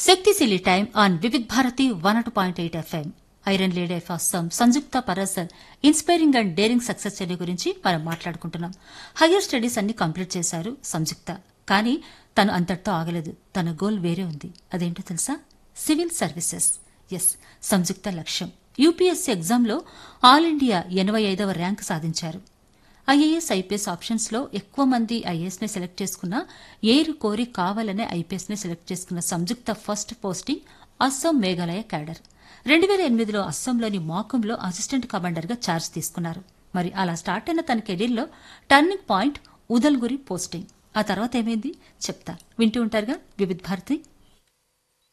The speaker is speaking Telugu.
శక్తి సిలీ time on Vividh Bharati one అటు point eight FM iron lady of Assam Sanyukta Parashar inspiring and daring success journey గురించి మనం మాట్లాడుకుంటున్నాం హయ్యర్ స్టడీస్ అన్ని కంప్లీట్ చేశారు సంయుక్త కానీ తను అంతటితో ఆగలేదు తన గోల్ వేరే ఉంది అదేంటో తెలుసా సివిల్ సర్వీసెస్ ఎస్ సంయుక్త లక్ష్యం యూపీఎస్సీ ఎగ్జామ్లో ఆల్ ఇండియా ఎనభై ఐదవ ర్యాంక్ సాధించారు ఐఏఎస్ ఐపీఎస్ ఆప్షన్స్ లో ఎక్కువ మంది ఐఏఎస్ ని సెలెక్ట్ చేసుకున్న ఏరు కోరి కావాలనే ఐపీఎస్ ని సెలెక్ట్ చేసుకున్న Sanyukta first posting Assam Meghalaya cadre రెండు వేల ఎనిమిదిలో అస్సాంలోని మాకంలో అసిస్టెంట్ కమాండర్ గా ఛార్జ్ తీసుకున్నారు మరి అలా స్టార్ట్ అయిన తన కెరీర్లో టర్నింగ్ పాయింట్ ఉదల్గురి పోస్టింగ్ ఆ తర్వాత ఏమైంది చెప్తా వింటూ ఉంటారుగా వివిధ్ భారతి